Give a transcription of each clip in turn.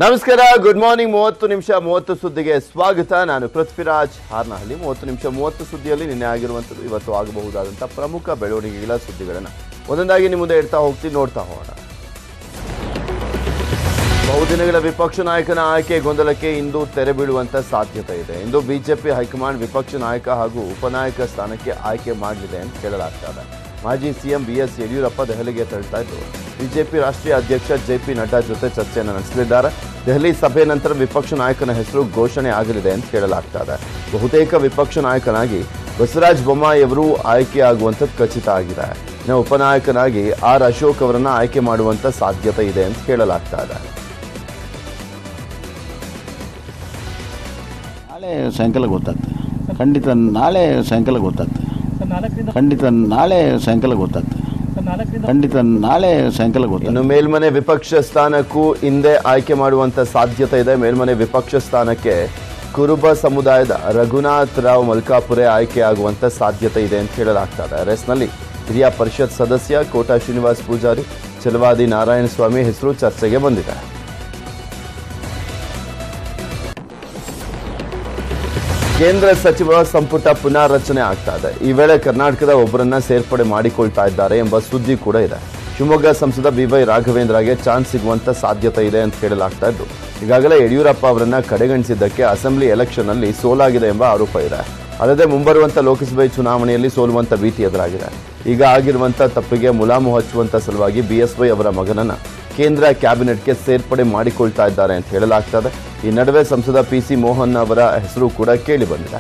ನಮಸ್ಕಾರ good morning ಮೂವತ್ತು ನಿಮಿಷ ಮೂವತ್ತು ಸುದ್ದಿಗೆ ಸ್ವಾಗತ ನಾನು ಪೃಥ್ವಿರಾಜ್ ಹಾರ್ನಹಳ್ಳಿ ಮೂವತ್ತು ನಿಮಿಷ ಮೂವತ್ತು ಸುದ್ದಿಯಲ್ಲಿ ನಿನ್ನೆ ಆಗಿರುವಂಥದ್ದು ಇವತ್ತು ಆಗಬಹುದಾದಂಥ ಪ್ರಮುಖ ಬೆಳವಣಿಗೆಗಳ ಸುದ್ದಿಗಳನ್ನು ಒಂದೊಂದಾಗಿ ನಿಮ್ಮ ಮುಂದೆ ಇಡ್ತಾ ಹೋಗ್ತೀನಿ ನೋಡ್ತಾ ಹೋಗೋಣ ಬಹುದಿನಗಳ ವಿಪಕ್ಷ ನಾಯಕನ ಆಯ್ಕೆ ಗೊಂದಲಕ್ಕೆ ಇಂದು ತೆರೆ ಬೀಳುವಂತ ಸಾಧ್ಯತೆ ಇದೆ ಇಂದು ಬಿಜೆಪಿ ಹೈಕಮಾಂಡ್ ವಿಪಕ್ಷ ನಾಯಕ ಹಾಗೂ ಉಪನಾಯಕ ಸ್ಥಾನಕ್ಕೆ ಆಯ್ಕೆ ಮಾಡಲಿದೆ ಅಂತ ಹೇಳಲಾಗ್ತಾ ಇದೆ ಮಾಜಿ ಸಿಎಂ ಬಿಎಸ್ ಯಡಿಯೂರಪ್ಪ ದೆಹಲಿಗೆ ತೆರಳ್ತಾ ಇದ್ದು ಬಿಜೆಪಿ ರಾಷ್ಟ್ರೀಯ ಅಧ್ಯಕ್ಷ ಜೆಪಿ ನಡ್ಡಾ ಜೊತೆ ಚರ್ಚೆಯನ್ನು ನಡೆಸಲಿದ್ದಾರೆ ದೆಹಲಿ ಸಭೆ ನಂತರ ವಿಪಕ್ಷ ನಾಯಕನ ಹೆಸರು ಘೋಷಣೆ ಆಗಲಿದೆ ಅಂತ ಹೇಳಲಾಗ್ತಾ ಇದೆ ಬಹುತೇಕ ವಿಪಕ್ಷ ನಾಯಕನಾಗಿ ಬಸವರಾಜ ಬೊಮ್ಮಾಯಿ ಅವರು ಆಯ್ಕೆಯಾಗುವಂಥದ್ದು ಖಚಿತ ಆಗಿದೆ ಇನ್ನು ಉಪನಾಯಕನಾಗಿ ಆರ್ ಅಶೋಕ್ ಅವರನ್ನ ಆಯ್ಕೆ ಮಾಡುವಂತ ಸಾಧ್ಯತೆ ಇದೆ ಅಂತ ಹೇಳಲಾಗ್ತಾ ಇದೆ ನಾಳೆ ಸಾಯಂಕಾಲ ಗೊತ್ತಾಗ್ತದೆ ಖಂಡಿತ ನಾಳೆ ಸಾಯಂಕಾಲ ಗೊತ್ತಾಗ್ತದೆ ಸರ್ ನಾಲ್ಕರಿಂದ ಖಂಡಿತ ನಾಳೆ ಸಾಯಂಕಾಲ ಗೊತ್ತಾಗ್ತದೆ ಸರ್ ನಾಲ್ಕರಿಂದ ಖಂಡಿತ ನಾಳೆ ಸಾಯಂಕಾಲ ಗೊತ್ತಾಗ್ತದೆ ಇನ್ನು ಮೇಲ್ಮನೆ ವಿಪಕ್ಷ ಸ್ಥಾನಕ್ಕೂ ಹಿಂದೆ ಆಯ್ಕೆ ಮಾಡುವಂತ ಸಾಧ್ಯತೆ ಇದೆ ಮೇಲ್ಮನೆ ವಿಪಕ್ಷ ಸ್ಥಾನಕ್ಕೆ ಕುರುಬ ಸಮುದಾಯದ ರಘುನಾಥ್ ರಾವ್ ಮಲ್ಕಾಪುರೆ ಆಯ್ಕೆಯಾಗುವಂತ ಸಾಧ್ಯತೆ ಇದೆ ಅಂತ ಹೇಳಲಾಗ್ತಾ ಇದೆ ರೇಸ್ನಲ್ಲಿ ಹಿರಿಯ ಪರಿಷತ್ ಸದಸ್ಯ ಕೋಟಾ ಶ್ರೀನಿವಾಸ್ ಪೂಜಾರಿ ಚಲವಾದಿ ನಾರಾಯಣ ಸ್ವಾಮಿ ಹೆಸರು ಚರ್ಚೆಗೆ ಬಂದಿದೆ ಕೇಂದ್ರ ಸಚಿವ ಸಂಪುಟ ಪುನಾರಚನೆ ಆಗ್ತಾ ಇದೆ ಈ ವೇಳೆ ಕರ್ನಾಟಕದ ಒಬ್ಬರನ್ನ ಸೇರ್ಪಡೆ ಮಾಡಿಕೊಳ್ತಾ ಇದ್ದಾರೆ ಎಂಬ ಸುದ್ದಿ ಕೂಡ ಇದೆ ಶಿವಮೊಗ್ಗ ಸಂಸದ ಬಿವೈ ರಾಘವೇಂದ್ರಗೆ ಚಾನ್ಸ್ ಸಿಗುವಂತ ಸಾಧ್ಯತೆ ಇದೆ ಅಂತ ಹೇಳಲಾಗ್ತಾ ಇದ್ದು ಈಗಾಗಲೇ ಯಡಿಯೂರಪ್ಪ ಅವರನ್ನ ಕಡೆಗಣಿಸಿದ್ದಕ್ಕೆ ಅಸೆಂಬ್ಲಿ ಎಲೆಕ್ಷನ್ ಅಲ್ಲಿ ಸೋಲಾಗಿದೆ ಎಂಬ ಆರೋಪ ಇದೆ ಅಲ್ಲದೆ ಮುಂಬರುವಂತ ಲೋಕಸಭೆ ಚುನಾವಣೆಯಲ್ಲಿ ಸೋಲುವಂತ ಭೀತಿ ಎದುರಾಗಿದೆ ಈಗ ಆಗಿರುವಂತ ತಪ್ಪಿಗೆ ಮುಲಾಮು ಹಚ್ಚುವಂತ ಸಲುವಾಗಿ ಬಿಎಸ್ವೈ ಅವರ ಮಗನನ್ನ ಕೇಂದ್ರ ಕ್ಯಾಬಿನೆಟ್ಗೆ ಸೇರ್ಪಡೆ ಮಾಡಿಕೊಳ್ತಾ ಇದ್ದಾರೆ ಅಂತ ಹೇಳಲಾಗ್ತದೆ ಈ ನಡುವೆ ಸಂಸದ ಪಿ ಸಿ ಮೋಹನ್ ಅವರ ಹೆಸರು ಕೂಡ ಕೇಳಿ ಬಂದಿದೆ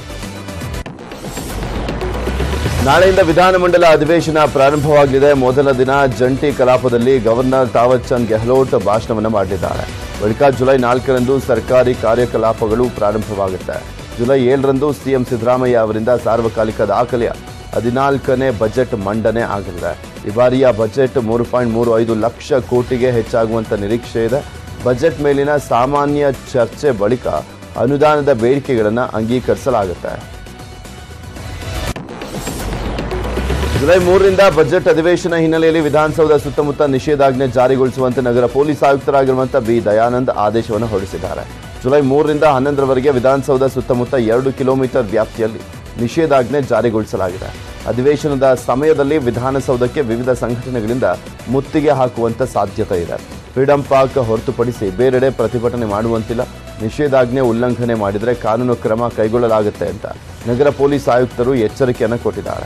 ನಾಳೆಯಿಂದ ವಿಧಾನಮಂಡಲ ಅಧಿವೇಶನ ಪ್ರಾರಂಭವಾಗಲಿದೆ ಮೊದಲ ದಿನ ಜಂಟಿ ಕಲಾಪದಲ್ಲಿ ಗವರ್ನರ್ ತಾವರ್ ಚಂದ್ ಗೆಹ್ಲೋಟ್ ಭಾಷಣವನ್ನು ಮಾಡಲಿದ್ದಾರೆ ಬಳಿಕ ಜುಲೈ ನಾಲ್ಕರಂದು ಸರ್ಕಾರಿ ಕಾರ್ಯಕಲಾಪಗಳು ಪ್ರಾರಂಭವಾಗುತ್ತೆ ಜುಲೈ ಏಳರಂದು ಸಿಎಂ ಸಿದ್ದರಾಮಯ್ಯ ಅವರಿಂದ ಸಾರ್ವಕಾಲಿಕ ದಾಖಲೆಯ ಹದಿನಾಲ್ಕನೇ ಬಜೆಟ್ ಮಂಡನೆ ಆಗಲಿದೆ ಈ ಬಾರಿಯ ಬಜೆಟ್ ಮೂರು ಪಾಯಿಂಟ್ ಮೂರು ಐದು ಲಕ್ಷ ಕೋಟಿಗೆ ಹೆಚ್ಚಾಗುವಂತ ನಿರೀಕ್ಷೆ ಇದೆ ಬಜೆಟ್ ಮೇಲಿನ ಸಾಮಾನ್ಯ ಚರ್ಚೆ ಬಳಿಕ ಅನುದಾನದ ಬೇಡಿಕೆಗಳನ್ನು ಅಂಗೀಕರಿಸಲಾಗುತ್ತೆ ಜುಲೈ ಮೂರರಿಂದ ಬಜೆಟ್ ಅಧಿವೇಶನ ಹಿನ್ನೆಲೆಯಲ್ಲಿ ವಿಧಾನಸೌಧ ಸುತ್ತಮುತ್ತ ನಿಷೇಧಾಜ್ಞೆ ಜಾರಿಗೊಳಿಸುವಂತೆ ನಗರ ಪೊಲೀಸ್ ಆಯುಕ್ತರಾಗಿರುವಂತಹ ಬಿ ದಯಾನಂದ್ ಆದೇಶವನ್ನು ಹೊರಡಿಸಿದ್ದಾರೆ ಜುಲೈ ಮೂರರಿಂದ ಹನ್ನೊಂದರವರೆಗೆ ವಿಧಾನಸೌಧ ಸುತ್ತಮುತ್ತ ಎರಡು ಕಿಲೋಮೀಟರ್ ವ್ಯಾಪ್ತಿಯಲ್ಲಿ ನಿಷೇಧಾಜ್ಞೆ ಜಾರಿಗೊಳಿಸಲಾಗಿದೆ ಅಧಿವೇಶನದ ಸಮಯದಲ್ಲಿ ವಿಧಾನಸೌಧಕ್ಕೆ ವಿವಿಧ ಸಂಘಟನೆಗಳಿಂದ ಮುತ್ತಿಗೆ ಹಾಕುವಂತ ಸಾಧ್ಯತೆ ಇದೆ ಫ್ರೀಡಂ ಪಾರ್ಕ್ ಹೊರತುಪಡಿಸಿ ಬೇರೆಡೆ ಪ್ರತಿಭಟನೆ ಮಾಡುವಂತಿಲ್ಲ ನಿಷೇಧಾಜ್ಞೆ ಉಲ್ಲಂಘನೆ ಮಾಡಿದರೆ ಕಾನೂನು ಕ್ರಮ ಕೈಗೊಳ್ಳಲಾಗುತ್ತೆ ಅಂತ ನಗರ ಪೊಲೀಸ್ ಆಯುಕ್ತರು ಎಚ್ಚರಿಕೆಯನ್ನು ಕೊಟ್ಟಿದ್ದಾರೆ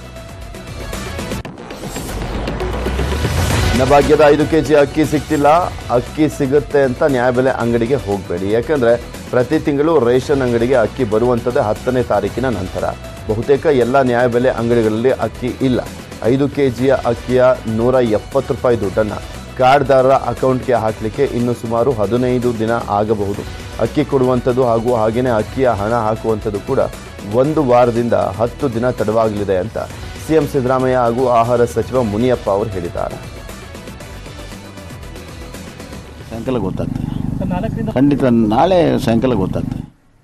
ಅನ್ನಭಾಗ್ಯದ ಐದು ಕೆಜಿ ಅಕ್ಕಿ ಸಿಗ್ತಿಲ್ಲ ಅಕ್ಕಿ ಸಿಗುತ್ತೆ ಅಂತ ನ್ಯಾಯಬೆಲೆ ಅಂಗಡಿಗೆ ಹೋಗಬೇಡಿ ಯಾಕಂದ್ರೆ ಪ್ರತಿ ತಿಂಗಳು ರೇಷನ್ ಅಂಗಡಿಗೆ ಅಕ್ಕಿ ಬರುವಂಥದ್ದೇ ಹತ್ತನೇ ತಾರೀಕಿನ ನಂತರ ಬಹುತೇಕ ಎಲ್ಲ ನ್ಯಾಯಬೆಲೆ ಅಂಗಡಿಗಳಲ್ಲಿ ಅಕ್ಕಿ ಇಲ್ಲ ಐದು ಕೆಜಿಯ ಅಕ್ಕಿಯ ನೂರ ಎಪ್ಪತ್ತು ರೂಪಾಯಿ ದುಡ್ಡನ್ನು ಕಾರ್ಡ್ದಾರರ ಅಕೌಂಟ್ಗೆ ಹಾಕಲಿಕ್ಕೆ ಇನ್ನು ಸುಮಾರು ಹದಿನೈದು ದಿನ ಆಗಬಹುದು ಅಕ್ಕಿ ಕೊಡುವಂಥದ್ದು ಹಾಗೂ ಹಾಗೆಯೇ ಅಕ್ಕಿಯ ಹಣ ಹಾಕುವಂಥದ್ದು ಕೂಡ ಒಂದು ವಾರದಿಂದ ಹತ್ತು ದಿನ ತಡವಾಗಲಿದೆ ಅಂತ ಸಿಎಂ ಸಿದ್ದರಾಮಯ್ಯ ಹಾಗೂ ಆಹಾರ ಸಚಿವ ಮುನಿಯಪ್ಪ ಅವರು ಹೇಳಿದ್ದಾರೆ ಸಾಯಂಕಾಲ ಗೊತ್ತಾಗ್ತದೆ ಸರ್ ನಾಲ್ಕರಿಂದ ಖಂಡಿತ ನಾಳೆ ಸಾಯಂಕಾಲ ಗೊತ್ತಾಗ್ತದೆ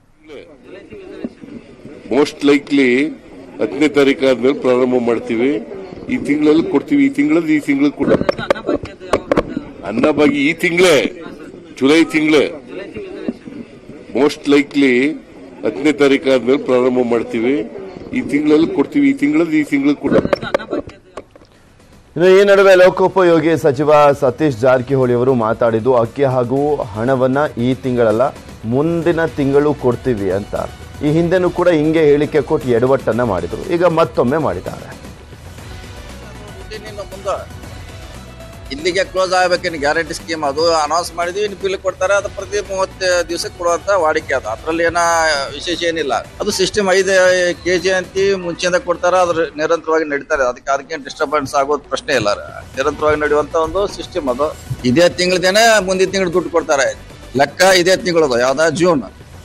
ಮೋಸ್ಟ್ ಲೈಕ್ಲಿ ಹತ್ತನೇ ತಾರೀಕು ಆದ್ಮೇಲೆ ಪ್ರಾರಂಭ ಮಾಡ್ತೀವಿ ಈ ತಿಂಗಳಲ್ಲಿ ಕೊಡ್ತೀವಿ ಈ ತಿಂಗಳಲ್ಲಿ ಈ ತಿಂಗಳು ಕೂಡ ಅನ್ನಭಾಗ್ಯ ಈ ತಿಂಗಳೇ ಜುಲೈ ತಿಂಗಳೇ ಮೋಸ್ಟ್ ಲೈಕ್ಲಿ ಹತ್ತನೇ ತಾರೀಕು ಆದ್ಮೇಲೆ ಪ್ರಾರಂಭ ಮಾಡ್ತೀವಿ ಈ ತಿಂಗಳಲ್ಲಿ ಕೊಡ್ತೀವಿ ಈ ತಿಂಗಳಲ್ಲಿ ಈ ತಿಂಗಳು ಕೂಡ ಇನ್ನು ಈ ನಡುವೆ ಲೋಕೋಪಯೋಗಿ ಸಚಿವ ಸತೀಶ್ ಜಾರಕಿಹೊಳಿ ಅವರು ಮಾತಾಡಿದ್ದು ಅಕ್ಕಿ ಹಾಗೂ ಹಣವನ್ನ ಈ ತಿಂಗಳಲ್ಲ ಮುಂದಿನ ತಿಂಗಳು ಕೊಡ್ತೀವಿ ಅಂತ ಈ ಹಿಂದೆನೂ ಕೂಡ ಹಿಂಗೆ ಹೇಳಿಕೆ ಕೊಟ್ಟು ಎಡವಟ್ಟನ್ನ ಮಾಡಿದ್ರು ಈಗ ಮತ್ತೊಮ್ಮೆ ಮಾಡಿದ್ದಾರೆ ಇನ್ನು ಮುಂದೆ ಇಲ್ಲಿಗೆ ಕ್ಲೋಸ್ ಆಗ್ಬೇಕೇನು ಗ್ಯಾರಂಟಿ ಸ್ಕೀಮ್ ಅದು ಅನೌನ್ಸ್ ಮಾಡಿದ್ವಿ ಇನ್ನು ಬಿಲ್ ಕೊಡ್ತಾರೆ ಅದು ಪ್ರತಿ ಮೂವತ್ತು ದಿವಸಕ್ಕೆ ಕೊಡುವಂತ ವಾಡಿಕೆ ಅದು ಅದ್ರಲ್ಲಿ ಏನ ವಿಶೇಷ ಏನಿಲ್ಲ ಅದು ಸಿಸ್ಟಮ್ ಐದು ಕೆ ಜಿ ಅಂತಿ ಮುಂಚೆಯಿಂದ ಕೊಡ್ತಾರೆ ಅದ್ರ ನಿರಂತರವಾಗಿ ನಡೀತಾರೆ ಅದಕ್ಕೆ ಅದಕ್ಕೆ ಡಿಸ್ಟರ್ಬೆನ್ಸ್ ಆಗೋದು ಪ್ರಶ್ನೆ ಇಲ್ಲ ನಿರಂತರವಾಗಿ ನಡೆಯುವಂತ ಒಂದು ಸಿಸ್ಟಮ್ ಅದು ಇದೇ ತಿಂಗಳದೇನೆ ಮುಂದಿನ ತಿಂಗಳು ದುಡ್ಡು ಕೊಡ್ತಾರೆ ಲೆಕ್ಕ ಇದೇ ತಿಂಗಳದು ಯಾವ್ದ ಜೂನ್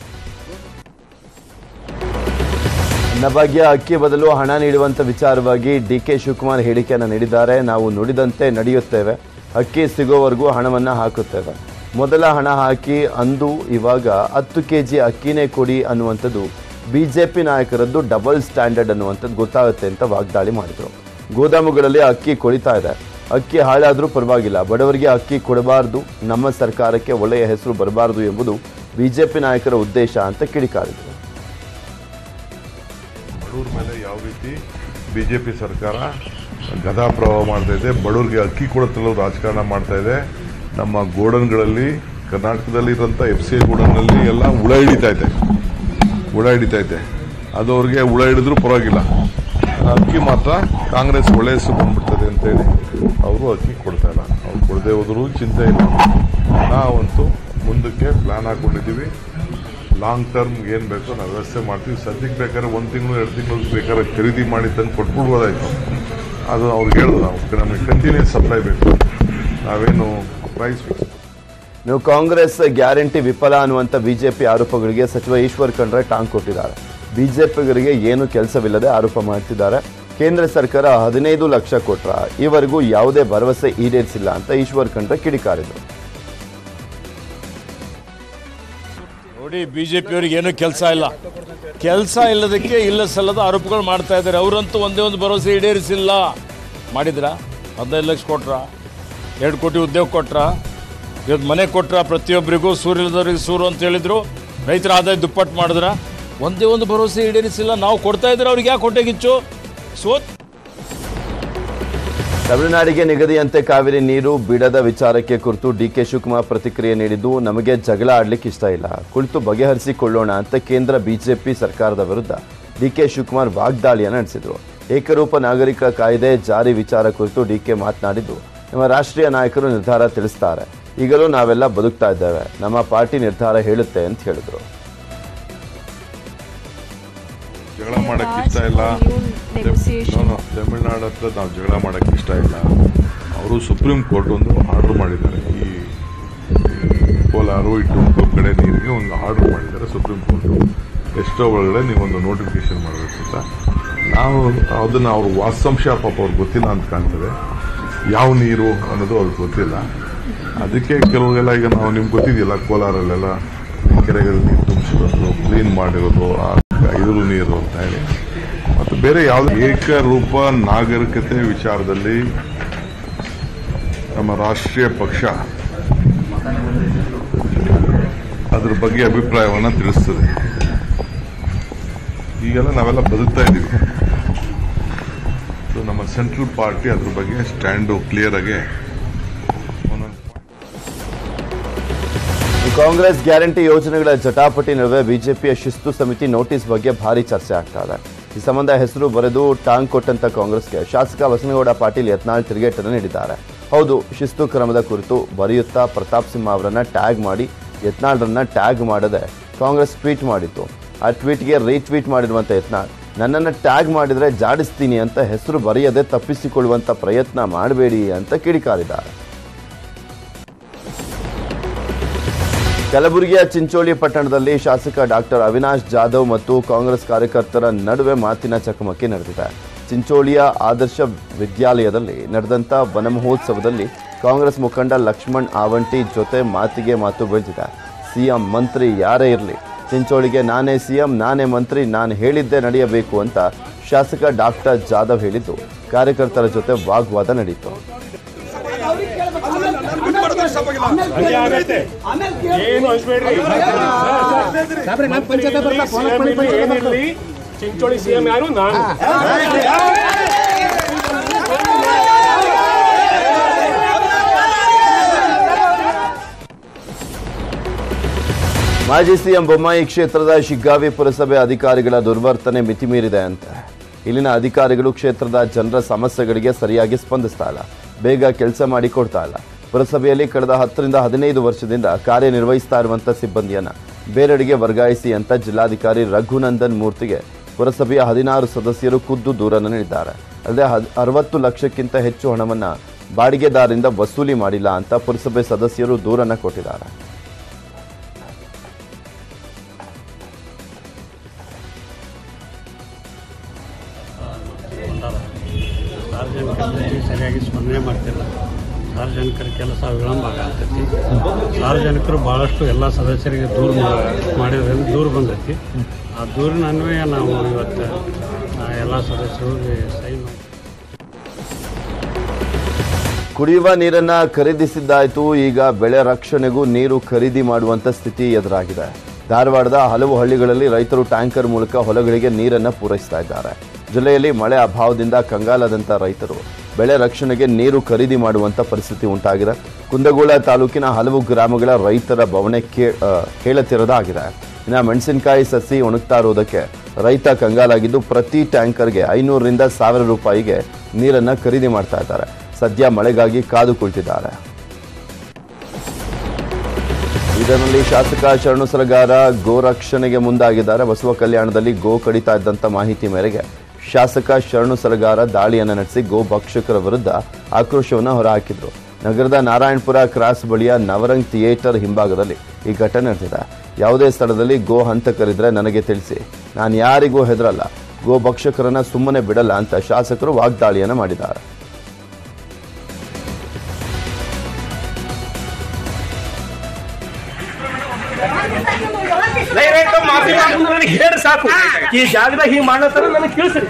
ಅನ್ನಭಾಗ್ಯ ಅಕ್ಕಿ ಬದಲು ಹಣ ನೀಡುವಂತ ವಿಚಾರವಾಗಿ ಡಿ ಕೆ ಶಿವಕುಮಾರ್ ಹೇಳಿಕೆಯನ್ನು ನೀಡಿದ್ದಾರೆ ನಾವು ನುಡಿದಂತೆ ನಡೆಯುತ್ತೇವೆ ಅಕ್ಕಿ ಸಿಗೋವರೆಗೂ ಹಣವನ್ನ ಹಾಕುತ್ತೇವೆ ಮೊದಲ ಹಣ ಹಾಕಿ ಅಂದು ಇವಾಗ ಹತ್ತು ಕೆ ಜಿ ಅಕ್ಕಿನೇ ಕೊಡಿ ಅನ್ನುವಂಥದ್ದು ಬಿಜೆಪಿ ನಾಯಕರದ್ದು ಡಬಲ್ ಸ್ಟ್ಯಾಂಡರ್ಡ್ ಅನ್ನುವಂಥದ್ದು ಗೊತ್ತಾಗುತ್ತೆ ಅಂತ ವಾಗ್ದಾಳಿ ಮಾಡಿದರು ಗೋದಾಮುಗಳಲ್ಲಿ ಅಕ್ಕಿ ಕೊಳಿತಾ ಇದೆ ಅಕ್ಕಿ ಹಾಳಾದರೂ ಪರವಾಗಿಲ್ಲ ಬಡವರಿಗೆ ಅಕ್ಕಿ ಕೊಡಬಾರದು ನಮ್ಮ ಸರ್ಕಾರಕ್ಕೆ ಒಳ್ಳೆಯ ಹೆಸರು ಬರಬಾರದು ಎಂಬುದು ಬಿಜೆಪಿ ನಾಯಕರ ಉದ್ದೇಶ ಅಂತ ಕಿಡಿಕಾರಿದರು ಬಡವ್ರ ಮೇಲೆ ಯಾವ ರೀತಿ ಬಿಜೆಪಿ ಸರ್ಕಾರ ಗದಾ ಪ್ರವಾಹ ಮಾಡ್ತಾ ಇದೆ ಬಡವ್ರಿಗೆ ಅಕ್ಕಿ ಕೊಡುತ್ತಲೂ ರಾಜಕಾರಣ ಮಾಡ್ತಾ ಇದೆ ನಮ್ಮ ಗೋಡನ್ಗಳಲ್ಲಿ ಕರ್ನಾಟಕದಲ್ಲಿ ಇರೋಂಥ ಎಫ್ ಸಿ ಗೋಡನ್ನಲ್ಲಿ ಎಲ್ಲ ಹುಳ ಹಿಡಿತಾ ಇದೆ ಹುಳ ಹಿಡಿತಾ ಇದೆ ಅದು ಅವ್ರಿಗೆ ಹುಳ ಹಿಡಿದ್ರೂ ಪರವಾಗಿಲ್ಲ ಅಕ್ಕಿ ಮಾತ್ರ ಕಾಂಗ್ರೆಸ್ ಒಳ್ಳೆ ಹೆಸರು ಬಂದ್ಬಿಡ್ತದೆ ಅಂತೇಳಿ ಅವರು ಅಕ್ಕಿ ಕೊಡ್ತಾ ಇಲ್ಲ ಅವ್ರು ಕೊಡದೆ ಹೋದ್ರೂ ಚಿಂತೆ ಇಲ್ಲ ನಾವಂತೂ ಮುಂದಕ್ಕೆ ಪ್ಲಾನ್ ಹಾಕೊಂಡಿದ್ದೀವಿ ಲಾಂಗ್ ಟರ್ಮ್ ಏನು ಬೇಕೋ ನಾವು ವ್ಯವಸ್ಥೆ ಮಾಡ್ತೀವಿ ಸದ್ಯಕ್ಕೆ ಬೇಕಾದ್ರೆ ಒಂದು ತಿಂಗಳು ಎರಡು ತಿಂಗಳು ಬೇಕಾದ್ರೆ ಖರೀದಿ ಮಾಡಿ ತಂದು ಕೊಟ್ಬಿಡ್ಬೋದಾಯ್ತು ಅದು ಅವ್ರಿಗೆ ಹೇಳೋದು ನಾವು ನಮಗೆ ಕಂಟಿನ್ಯೂಸ್ ಸಪ್ಲೈ ಬೇಕು ನಾವೇನು ಪ್ರೈಸ್ ಫಿಕ್ಸ್ ನೀವು ಕಾಂಗ್ರೆಸ್ ಗ್ಯಾರಂಟಿ ವಿಫಲ ಅನ್ನುವಂಥ ಬಿಜೆಪಿ ಆರೋಪಗಳಿಗೆ ಸಚಿವ ಈಶ್ವರ್ ಖಂಡ್ರೆ ಟಾಂಗ್ ಕೊಟ್ಟಿದ್ದಾರೆ ಬಿಜೆಪಿಗರಿಗೆ ಏನು ಕೆಲಸವಿಲ್ಲದೆ ಆರೋಪ ಮಾಡ್ತಿದ್ದಾರೆ ಕೇಂದ್ರ ಸರ್ಕಾರ ಹದಿನೈದು ಲಕ್ಷ ಕೊಟ್ರ ಈವರೆಗೂ ಯಾವುದೇ ಭರವಸೆ ಈಡೇರಿಸಿಲ್ಲ ಅಂತ ಈಶ್ವರ್ ಖಂಡ್ರೆ ಕಿಡಿಕಾರಿದರು ನೋಡಿ ಬಿ ಜೆ ಪಿಯವ್ರಿಗೆ ಏನೂ ಕೆಲಸ ಇಲ್ಲ ಕೆಲಸ ಇಲ್ಲದಕ್ಕೆ ಇಲ್ಲ ಸಲ್ಲದ ಆರೋಪಗಳು ಮಾಡ್ತಾ ಇದ್ದಾರೆ ಅವರಂತೂ ಒಂದೇ ಒಂದು ಭರವಸೆ ಈಡೇರಿಸಿಲ್ಲ ಮಾಡಿದ್ರಾ ಹದಿನೈದು ಲಕ್ಷ ಕೊಟ್ರ ಎರಡು ಕೋಟಿ ಉದ್ಯೋಗ ಕೊಟ್ರ ಇವತ್ತು ಮನೆ ಕೊಟ್ರ ಪ್ರತಿಯೊಬ್ಬರಿಗೂ ಸೂರ್ಯದವರಿಗೆ ಸೂರು ಅಂತ ಹೇಳಿದ್ರು ರೈತರ ಆದಾಯ ದುಪ್ಪಟ್ಟು ಮಾಡಿದ್ರ ಒಂದೇ ಒಂದು ಭರವಸೆ ಈಡೇರಿಸಿಲ್ಲ ನಾವು ಕೊಡ್ತಾ ಇದ್ರೆ ಅವ್ರಿಗೆ ಯಾಕೆ ಹೊಟ್ಟೆಗಿಚ್ಚು ಸೋತ್ ತಮಿಳುನಾಡಿಗೆ ನಿಗದಿಯಂತೆ ಕಾವೇರಿ ನೀರು ಬಿಡದ ವಿಚಾರಕ್ಕೆ ಕುರಿತು ಡಿಕೆ ಶಿವಕುಮಾರ್ ಪ್ರತಿಕ್ರಿಯೆ ನೀಡಿದ್ದು ನಮಗೆ ಜಗಳ ಆಡ್ಲಿಕ್ಕೆ ಇಷ್ಟ ಇಲ್ಲ ಕುಳಿತು ಬಗೆಹರಿಸಿಕೊಳ್ಳೋಣ ಅಂತ ಕೇಂದ್ರ ಬಿಜೆಪಿ ಸರ್ಕಾರದ ವಿರುದ್ಧ ಡಿಕೆ ಶಿವಕುಮಾರ್ ವಾಗ್ದಾಳಿಯನ್ನು ನಡೆಸಿದರು ಏಕರೂಪ ನಾಗರಿಕ ಕಾಯ್ದೆ ಜಾರಿ ವಿಚಾರ ಕುರಿತು ಡಿಕೆ ಮಾತನಾಡಿದ್ದು ನಮ್ಮ ರಾಷ್ಟ್ರೀಯ ನಾಯಕರು ನಿರ್ಧಾರ ತಿಳಿಸ್ತಾರೆ ಈಗಲೂ ನಾವೆಲ್ಲ ಬದುಕ್ತಾ ಇದ್ದೇವೆ ನಮ್ಮ ಪಾರ್ಟಿ ನಿರ್ಧಾರ ಹೇಳುತ್ತೆ ಅಂತ ಹೇಳಿದರು ಜಗಳ ಮಾಡಕ್ಕೆ ಇಷ್ಟ ಇಲ್ಲ ನಾನು ತಮಿಳ್ನಾಡು ಹತ್ರ ನಾವು ಜಗಳ ಮಾಡಕ್ಕೆ ಇಷ್ಟ ಇಲ್ಲ ಅವರು ಸುಪ್ರೀಂ ಕೋರ್ಟ್ ಒಂದು ಆರ್ಡರ್ ಮಾಡಿದ್ದಾರೆ ಈ ಕೋಲಾರು ಈ ತುಮಕೂರು ಕಡೆ ನೀರಿಗೆ ಒಂದು ಆರ್ಡರ್ ಮಾಡಿದ್ದಾರೆ ಸುಪ್ರೀಂ ಕೋರ್ಟು ಎಷ್ಟೋ ಒಳಗಡೆ ನೀವೊಂದು ನೋಟಿಫಿಕೇಶನ್ ಮಾಡಬೇಕು ಅಂತ ನಾವು ಅದನ್ನು ಅವ್ರ ವಾಸ್ತಂಶ ಪಾಪ ಅವ್ರಿಗೆ ಗೊತ್ತಿಲ್ಲ ಅಂತ ಕಾಣ್ತದೆ ಯಾವ ನೀರು ಅನ್ನೋದು ಅವ್ರಿಗೆ ಗೊತ್ತಿಲ್ಲ ಅದಕ್ಕೆ ಕೆಲವೆಲ್ಲ ಈಗ ನಾವು ನಿಮ್ಗೆ ಗೊತ್ತಿದೆಯಲ್ಲ ಕೋಲಾರಲ್ಲೆಲ್ಲ ಕೆರೆಗಳು ನೀರು ತುಂಬಿಸಿರೋದು ಕ್ಲೀನ್ ಮಾಡಿರೋದು ಆ ಇದ್ರ ನೀರು ಅಂತ ಹೇಳಿ ಮತ್ತು ಬೇರೆ ಯಾವುದೇ ಏಕರೂಪ ನಾಗರಿಕತೆ ವಿಚಾರದಲ್ಲಿ ನಮ್ಮ ರಾಷ್ಟ್ರೀಯ ಪಕ್ಷ ಅದ್ರ ಬಗ್ಗೆ ಅಭಿಪ್ರಾಯವನ್ನು ತಿಳಿಸ್ತದೆ ಈಗೆಲ್ಲ ನಾವೆಲ್ಲ ಬದುಕ್ತಾ ಇದ್ದೀವಿ ಸೊ ನಮ್ಮ ಸೆಂಟ್ರಲ್ ಪಾರ್ಟಿ ಅದ್ರ ಬಗ್ಗೆ ಸ್ಟ್ಯಾಂಡು ಕ್ಲಿಯರ್ ಆಗಿ ಒಂದೊಂದು ಈ ಕಾಂಗ್ರೆಸ್ ಗ್ಯಾರಂಟಿ ಯೋಜನೆಗಳ ಜಟಾಪಟಿ ನಡುವೆ ಬಿಜೆಪಿಯ ಶಿಸ್ತು ಸಮಿತಿ ನೋಟಿಸ್ ಬಗ್ಗೆ ಭಾರಿ ಚರ್ಚೆ ಆಗ್ತಾ ಇದೆ ಈ ಸಂಬಂಧ ಹೆಸರು ಬರೆದು ಟಾಂಗ್ ಕೊಟ್ಟಂತ ಕಾಂಗ್ರೆಸ್ಗೆ ಶಾಸಕ ಬಸನಗೌಡ ಪಾಟೀಲ್ ಯತ್ನಾಳ್ ತಿರುಗೇಟನ್ನು ನೀಡಿದ್ದಾರೆ ಹೌದು ಶಿಸ್ತು ಕ್ರಮದ ಕುರಿತು ಬರೆಯುತ್ತಾ ಪ್ರತಾಪ್ ಸಿಂಹ ಅವರನ್ನ ಟ್ಯಾಗ್ ಮಾಡಿ ಯತ್ನಾಳ್ರನ್ನ ಟ್ಯಾಗ್ ಮಾಡದೆ ಕಾಂಗ್ರೆಸ್ ಟ್ವೀಟ್ ಮಾಡಿತ್ತು ಆ ಟ್ವೀಟ್ಗೆ ರೀಟ್ವೀಟ್ ಮಾಡಿರುವಂಥ ಯತ್ನಾಳ್ ನನ್ನನ್ನು ಟ್ಯಾಗ್ ಮಾಡಿದರೆ ಜಾಡಿಸ್ತೀನಿ ಅಂತ ಹೆಸರು ಬರೆಯದೆ ತಪ್ಪಿಸಿಕೊಳ್ಳುವಂಥ ಪ್ರಯತ್ನ ಮಾಡಬೇಡಿ ಅಂತ ಕಿಡಿಕಾರಿದ್ದಾರೆ ಕಲಬುರಗಿಯ ಚಿಂಚೋಳಿ ಪಟ್ಟಣದಲ್ಲಿ ಶಾಸಕ ಡಾಕ್ಟರ್ ಅವಿನಾಶ್ ಜಾಧವ್ ಮತ್ತು ಕಾಂಗ್ರೆಸ್ ಕಾರ್ಯಕರ್ತರ ನಡುವೆ ಮಾತಿನ ಚಕಮಕಿ ನಡೆದಿದೆ ಚಿಂಚೋಳಿಯ ಆದರ್ಶ ವಿದ್ಯಾಲಯದಲ್ಲಿ ನಡೆದಂಥ ವನಮಹೋತ್ಸವದಲ್ಲಿ ಕಾಂಗ್ರೆಸ್ ಮುಖಂಡ ಲಕ್ಷ್ಮಣ್ ಆವಂಟಿ ಜೊತೆ ಮಾತಿಗೆ ಮಾತು ಬೆಳೆದಿದೆ ಸಿಎಂ ಮಂತ್ರಿ ಯಾರೇ ಇರಲಿ ಚಿಂಚೋಳಿಗೆ ನಾನೇ ಸಿಎಂ ನಾನೇ ಮಂತ್ರಿ ನಾನು ಹೇಳಿದ್ದೇ ನಡೆಯಬೇಕು ಅಂತ ಶಾಸಕ ಡಾಕ್ಟರ್ ಜಾಧವ್ ಹೇಳಿದ್ದು ಕಾರ್ಯಕರ್ತರ ಜೊತೆ ವಾಗ್ವಾದ ನಡೆಯಿತು ಏನು ಅನ್ಸ್ಬೇಡ್ರಿ ಏನಿರ್ಲಿ ಚಿಂಚೋಳಿ ಸಿಎಂ ಯಾರು ನಾನು ಮಾಜಿ ಸಿಎಂ ಬೊಮ್ಮಾಯಿ ಕ್ಷೇತ್ರದ ಶಿಗ್ಗಾವಿ ಪುರಸಭೆ ಅಧಿಕಾರಿಗಳ ದುರ್ವರ್ತನೆ ಮಿತಿಮೀರಿದೆ ಅಂತ ಇಲ್ಲಿನ ಅಧಿಕಾರಿಗಳು ಕ್ಷೇತ್ರದ ಜನರ ಸಮಸ್ಯೆಗಳಿಗೆ ಸರಿಯಾಗಿ ಸ್ಪಂದಿಸ್ತಾ ಇಲ್ಲ ಬೇಗ ಕೆಲಸ ಮಾಡಿಕೊಡ್ತಾ ಇಲ್ಲ ಪುರಸಭೆಯಲ್ಲಿ ಕಳೆದ ಹತ್ತರಿಂದ ಹದಿನೈದು ವರ್ಷದಿಂದ ಕಾರ್ಯನಿರ್ವಹಿಸ್ತಾ ಇರುವಂಥ ಸಿಬ್ಬಂದಿಯನ್ನ ಬೇರೆಡೆಗೆ ವರ್ಗಾಯಿಸಿ ಅಂತ ಜಿಲ್ಲಾಧಿಕಾರಿ ರಘುನಂದನ್ ಮೂರ್ತಿಗೆ ಪುರಸಭೆಯ ಹದಿನಾರು ಸದಸ್ಯರು ಖುದ್ದು ದೂರನ್ನು ನೀಡಿದ್ದಾರೆ ಅಲ್ಲದೆ ಹದ್- ಅರವತ್ತು ಲಕ್ಷಕ್ಕಿಂತ ಹೆಚ್ಚು ಹಣವನ್ನ ಬಾಡಿಗೆದಾರರಿಂದ ವಸೂಲಿ ಮಾಡಿಲ್ಲ ಅಂತ ಪುರಸಭೆ ಸದಸ್ಯರು ದೂರನ್ನ ಕೊಟ್ಟಿದ್ದಾರೆ ಸಾರ್ವಜನಿಕರಲ್ಲಿ ಸರಿಯಾಗಿ ಸ್ಪಂದನೆ ಮಾಡ್ತಿಲ್ಲ ಸಾರ್ವಜನಿಕರ ಕೆಲಸ ವಿಳಂಬ ಆಗತ್ತೈತಿ ಸಾರ್ವಜನಿಕರು ಭಾಳಷ್ಟು ಎಲ್ಲ ಸದಸ್ಯರಿಗೆ ದೂರ ಮಾಡಿದ್ರಿಂದ ದೂರ ಬಂದೈತಿ ಆ ದೂರಿನ ಅನ್ವಯ ನಾವು ಇವತ್ತು ಆ, ಎಲ್ಲ ಸದಸ್ಯರಿಗೆ ಸಹಿ ಮಾಡಿ ಕುಡಿಯುವ ನೀರನ್ನ ಖರೀದಿಸಿದ್ದಾಯ್ತು ಈಗ ಬೆಳೆ ರಕ್ಷಣೆಗೂ ನೀರು ಖರೀದಿ ಮಾಡುವಂತ ಸ್ಥಿತಿ ಎದುರಾಗಿದೆ ಧಾರವಾಡದ ಹಲವು ಹಳ್ಳಿಗಳಲ್ಲಿ ರೈತರು ಟ್ಯಾಂಕರ್ ಮೂಲಕ ಹೊಲಗಳಿಗೆ ನೀರನ್ನ ಪೂರೈಸ್ತಾ ಇದ್ದಾರೆ ಜಿಲ್ಲೆಯಲ್ಲಿ ಮಳೆ ಅಭಾವದಿಂದ ಕಂಗಾಲದಂತ ರೈತರು ಬೆಳೆ ರಕ್ಷಣೆಗೆ ನೀರು ಖರೀದಿ ಮಾಡುವಂತ ಪರಿಸ್ಥಿತಿ ಉಂಟಾಗಿದೆ ಕುಂದಗೋಳ ತಾಲೂಕಿನ ಹಲವು ಗ್ರಾಮಗಳ ರೈತರ ಬವಣೆ ಕೇ ಆ, ಕೇಳತಿರದಾಗಿದೆ ಇನ್ನು ಮೆಣಸಿನಕಾಯಿ ಸಸಿ ಒಣಗ್ತಾ ಇರೋದಕ್ಕೆ ರೈತ ಕಂಗಾಲಾಗಿದ್ದು ಪ್ರತಿ ಟ್ಯಾಂಕರ್ಗೆ ಐನೂರರಿಂದ ಸಾವಿರ ರೂಪಾಯಿಗೆ ನೀರನ್ನ ಖರೀದಿ ಮಾಡ್ತಾ ಇದ್ದಾರೆ ಸದ್ಯ ಮಳೆಗಾಗಿ ಕಾದು ಕುಳಿತಿದ್ದಾರೆ ಇದರಲ್ಲಿ ಶಾಸಕ ಶರಣು ಸಲಗಾರ ಗೋ ರಕ್ಷಣೆಗೆ ಮುಂದಾಗಿದ್ದಾರೆ ಬಸವ ಕಲ್ಯಾಣದಲ್ಲಿ ಗೋ ಕಡಿತಾ ಇದ್ದಂತ ಮಾಹಿತಿ ಮೇರೆಗೆ ಶಾಸಕ ಶರಣು ಸಲಗಾರ ದಾಳಿಯನ್ನ ನಡೆಸಿ ಗೋ ಭಕ್ಷಕರ ವಿರುದ್ಧ ಆಕ್ರೋಶವನ್ನು ಹೊರಹಾಕಿದ್ರು ನಗರದ ನಾರಾಯಣಪುರ ಕ್ರಾಸ್ ಬಳಿಯ ನವರಂಗ್ ಥಿಯೇಟರ್ ಹಿಂಭಾಗದಲ್ಲಿ ಈ ಘಟನೆ ನಡೆದಿದೆ ಯಾವುದೇ ಸ್ಥಳದಲ್ಲಿ ಗೋ ಹಂತಕರಿದ್ರೆ ನನಗೆ ತಿಳಿಸಿ ನಾನು ಯಾರಿಗೂ ಹೆದರಲ್ಲ ಗೋ ಭಕ್ಷಕರನ್ನ ಸುಮ್ಮನೆ ಬಿಡಲ್ಲ ಅಂತ ಶಾಸಕರು ವಾಗ್ದಾಳಿಯನ್ನ ಮಾಡಿದ್ದಾರೆ ದಯವಿಟ್ಟು ಮಾಫಿ ಮಾಡ್ಕೊಂಡು ನನಗೆ ಹೇಳಿ ಸಾಕು ಈ ಜಾಗದಾಗ ಹಿಂಗ್ ಮಾಡತ್ತಾರ ನನಗೆ ತಿಳಿಸ್ರಿ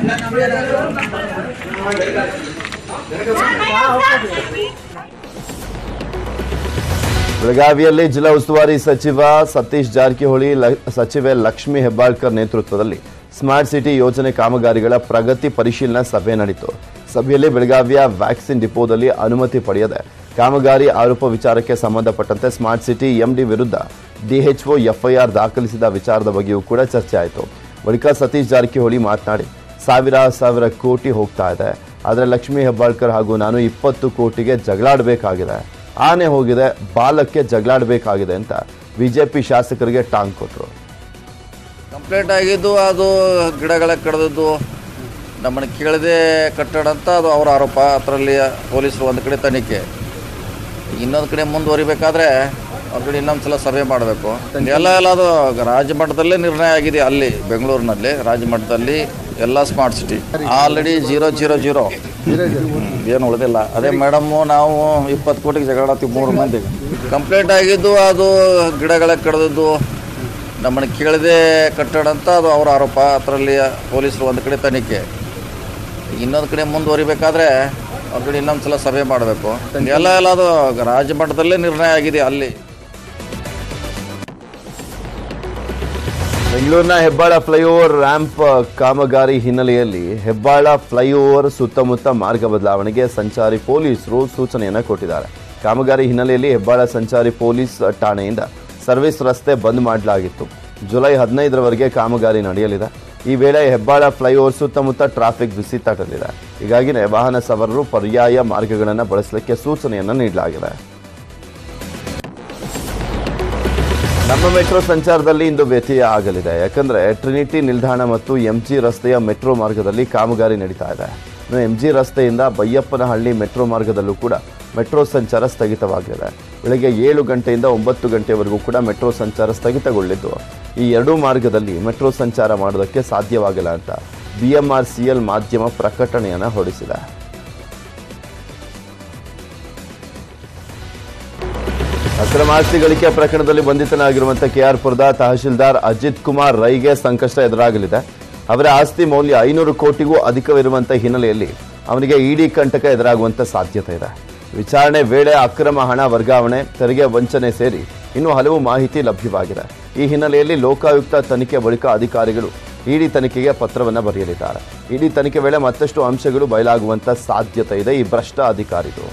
ಬೆಳಗಾವಿಯಲ್ಲಿ ಜಿಲ್ಲಾ ಉಸ್ತುವಾರಿ ಸಚಿವ ಸತೀಶ್ ಜಾರಕಿಹೊಳಿ ಲ- ಸಚಿವೆ ಲಕ್ಷ್ಮಿ ಹೆಬ್ಬಾಳ್ಕರ್ ನೇತೃತ್ವದಲ್ಲಿ ಸ್ಮಾರ್ಟ್ ಸಿಟಿ ಯೋಜನೆ ಕಾಮಗಾರಿಗಳ ಪ್ರಗತಿ ಪರಿಶೀಲನಾ ಸಭೆ ನಡೆಯಿತು ಸಭೆಯಲ್ಲಿ ಬೆಳಗಾವಿಯ ವ್ಯಾಕ್ಸಿನ್ ಡಿಪೋದಲ್ಲಿ ಅನುಮತಿ ಪಡೆಯದೆ ಕಾಮಗಾರಿ ಆರೋಪ ವಿಚಾರಕ್ಕೆ ಸಂಬಂಧಪಟ್ಟಂತೆ ಸ್ಮಾರ್ಟ್ ಸಿಟಿ ಎಂಡಿ ವಿರುದ್ಧ ಡಿಎಚ್ಒ ಎಫ್ಐಆರ್ ದಾಖಲಿಸಿದ ವಿಚಾರದ ಬಗ್ಗೆಯೂ ಕೂಡ ಚರ್ಚೆ ಆಯಿತು ಬಳಿಕ ಸತೀಶ್ ಜಾರಕಿಹೊಳಿ ಮಾತನಾಡಿ ಸಾವಿರ ಸಾವಿರ ಕೋಟಿ ಹೋಗ್ತಾ ಇದೆ ಆದರೆ ಲಕ್ಷ್ಮೀ ಹೆಬ್ಬಾಳ್ಕರ್ ಹಾಗೂ ನಾನು ಇಪ್ಪತ್ತು ಕೋಟಿಗೆ ಜಗಳಾಡಬೇಕಾಗಿದೆ ಆನೆ ಹೋಗಿದೆ ಬಾಲಕ್ಕೆ ಜಗಳಾಡಬೇಕಾಗಿದೆ ಅಂತ ಬಿಜೆಪಿ ಶಾಸಕರಿಗೆ ಟಾಂಗ್ ಕೊಟ್ಟರು ಕಂಪ್ಲೇಂಟ್ ಆಗಿದ್ದು ಅದು ಗಿಡಗಳ ಕಡ್ದದ್ದು ನಮ್ಮನ್ನು ಕೇಳದೆ ಕಟ್ಟಡ ಅಂತ ಅದು ಅವರ ಆರೋಪ ಅದರಲ್ಲಿ ಪೊಲೀಸರು ಒಂದು ಕಡೆ ತನಿಖೆ ಇನ್ನೊಂದು ಕಡೆ ಮುಂದುವರಿಬೇಕಾದ್ರೆ ಅವ್ರ ಕಡೆ ಇನ್ನೊಂದು ಸಲ ಸಭೆ ಮಾಡಬೇಕು ಎಲ್ಲ ಎಲ್ಲ ಅದು ರಾಜ್ಯ ಮಟ್ಟದಲ್ಲೇ ನಿರ್ಣಯ ಆಗಿದೆ ಅಲ್ಲಿ ಬೆಂಗಳೂರಿನಲ್ಲಿ ರಾಜ್ಯ ಮಟ್ಟದಲ್ಲಿ ಎಲ್ಲ smart city already zero zero zero ಏನು ಉಳಿದಿಲ್ಲ ಅದೇ ಮೇಡಮ್ಮು ನಾವು ಇಪ್ಪತ್ತು ಕೋಟಿಗೆ ಜಗಳಾಡ್ತೀವಿ ಮೂರು ಮಂದಿ ಕಂಪ್ಲೇಂಟ್ ಆಗಿದ್ದು ಅದು ಗಿಡಗಳ ಕಡ್ದದ್ದು ನಮ್ಮನ್ನು ಕೇಳದೆ ಕಟ್ಟಡ ಅಂತ ಅದು ಅವರ ಆರೋಪ ಅದರಲ್ಲಿ ಪೊಲೀಸರು ಒಂದು ಕಡೆ ತನಿಖೆ ಇನ್ನೊಂದು ಕಡೆ ಮುಂದುವರಿಬೇಕಾದ್ರೆ ಅವ್ರ ಕಡೆ ಇನ್ನೊಂದು ಸಲ ಸಭೆ ಮಾಡಬೇಕು ಎಲ್ಲ ಎಲ್ಲ ಅದು ರಾಜ್ಯ ಮಟ್ಟದಲ್ಲೇ ನಿರ್ಣಯ ಆಗಿದೆ ಅಲ್ಲಿ ಬೆಂಗಳೂರಿನ ಹೆಬ್ಬಾಳ ಫ್ಲೈಓವರ್ ರ್ಯಾಂಪ್ ಕಾಮಗಾರಿ ಹಿನ್ನೆಲೆಯಲ್ಲಿ ಹೆಬ್ಬಾಳ ಫ್ಲೈಓವರ್ ಸುತ್ತಮುತ್ತ ಮಾರ್ಗ ಬದಲಾವಣೆಗೆ ಸಂಚಾರಿ ಪೊಲೀಸರು ಸೂಚನೆಯನ್ನು ಕೊಟ್ಟಿದ್ದಾರೆ ಕಾಮಗಾರಿ ಹಿನ್ನೆಲೆಯಲ್ಲಿ ಹೆಬ್ಬಾಳ ಸಂಚಾರಿ ಪೊಲೀಸ್ ಠಾಣೆಯಿಂದ ಸರ್ವಿಸ್ ರಸ್ತೆ ಬಂದ್ ಮಾಡಲಾಗಿತ್ತು ಜುಲೈ ಹದಿನೈದರವರೆಗೆ ಕಾಮಗಾರಿ ನಡೆಯಲಿದೆ ಈ ವೇಳೆ ಹೆಬ್ಬಾಳ ಫ್ಲೈಓವರ್ ಸುತ್ತಮುತ್ತ ಟ್ರಾಫಿಕ್ ಬಿಸಿ ತಟ್ಟಲಿದೆ ಹೀಗಾಗಿನೇ ವಾಹನ ಸವಾರರು ಪರ್ಯಾಯ ಮಾರ್ಗಗಳನ್ನು ಬಳಸಲಿಕ್ಕೆ ಸೂಚನೆಯನ್ನು ನೀಡಲಾಗಿದೆ ನಮ್ಮ ಮೆಟ್ರೋ ಸಂಚಾರದಲ್ಲಿ ಇಂದು ವ್ಯತ್ಯಯ ಆಗಲಿದೆ ಯಾಕಂದ್ರೆ ಟ್ರಿನಿಟಿ ನಿಲ್ದಾಣ ಮತ್ತು ಎಂಜಿ ರಸ್ತೆಯ ಮೆಟ್ರೋ ಮಾರ್ಗದಲ್ಲಿ ಕಾಮಗಾರಿ ನಡೀತಾ ಇದೆ ಇನ್ನು ಎಂಜಿ ರಸ್ತೆಯಿಂದ ಬೈಯಪ್ಪನಹಳ್ಳಿ ಮೆಟ್ರೋ ಮಾರ್ಗದಲ್ಲೂ ಕೂಡ ಮೆಟ್ರೋ ಸಂಚಾರ ಸ್ಥಗಿತವಾಗಲಿದೆ ಬೆಳಗ್ಗೆ ಏಳು ಗಂಟೆಯಿಂದ ಒಂಬತ್ತು ಗಂಟೆವರೆಗೂ ಕೂಡ ಮೆಟ್ರೋ ಸಂಚಾರ ಸ್ಥಗಿತಗೊಳ್ಳಿದ್ದು ಈ ಎರಡೂ ಮಾರ್ಗದಲ್ಲಿ ಮೆಟ್ರೋ ಸಂಚಾರ ಮಾಡೋದಕ್ಕೆ ಸಾಧ್ಯವಾಗಿಲ್ಲ ಅಂತ ಬಿಎಂಆರ್ಸಿಎಲ್ ಮಾಧ್ಯಮ ಪ್ರಕಟಣೆಯನ್ನು ಹೊರಡಿಸಿದೆ ಅಕ್ರಮ ಆಸ್ತಿ ಗಳಿಕೆ ಪ್ರಕರಣದಲ್ಲಿ ಬಂಧಿತನಾಗಿರುವಂತಹ ಕೆಆರ್ಪುರದ ತಹಶೀಲ್ದಾರ್ ಅಜಿತ್ ಕುಮಾರ್ ರೈಗೆ ಸಂಕಷ್ಟ ಎದುರಾಗಲಿದೆ ಅವರ ಆಸ್ತಿ ಮೌಲ್ಯ ಐನೂರು ಕೋಟಿಗೂ ಅಧಿಕವಿರುವಂತಹ ಹಿನ್ನೆಲೆಯಲ್ಲಿ ಅವನಿಗೆ ಇಡಿ ಕಂಟಕ ಎದುರಾಗುವಂತ ಸಾಧ್ಯತೆ ಇದೆ ವಿಚಾರಣೆ ವೇಳೆ ಅಕ್ರಮ ಹಣ ವರ್ಗಾವಣೆ ತೆರಿಗೆ ವಂಚನೆ ಸೇರಿ ಇನ್ನೂ ಹಲವು ಮಾಹಿತಿ ಲಭ್ಯವಾಗಿದೆ ಈ ಹಿನ್ನೆಲೆಯಲ್ಲಿ ಲೋಕಾಯುಕ್ತ ತನಿಖೆ ಬಳಿಕ ಅಧಿಕಾರಿಗಳು ಇಡಿ ತನಿಖೆಗೆ ಪತ್ರವನ್ನು ಬರೆಯಲಿದ್ದಾರೆ ಇಡಿ ತನಿಖೆ ವೇಳೆ ಮತ್ತಷ್ಟು ಅಂಶಗಳು ಬಯಲಾಗುವಂತ ಸಾಧ್ಯತೆ ಇದೆ ಈ ಭ್ರಷ್ಟ ಅಧಿಕಾರಿಗಳು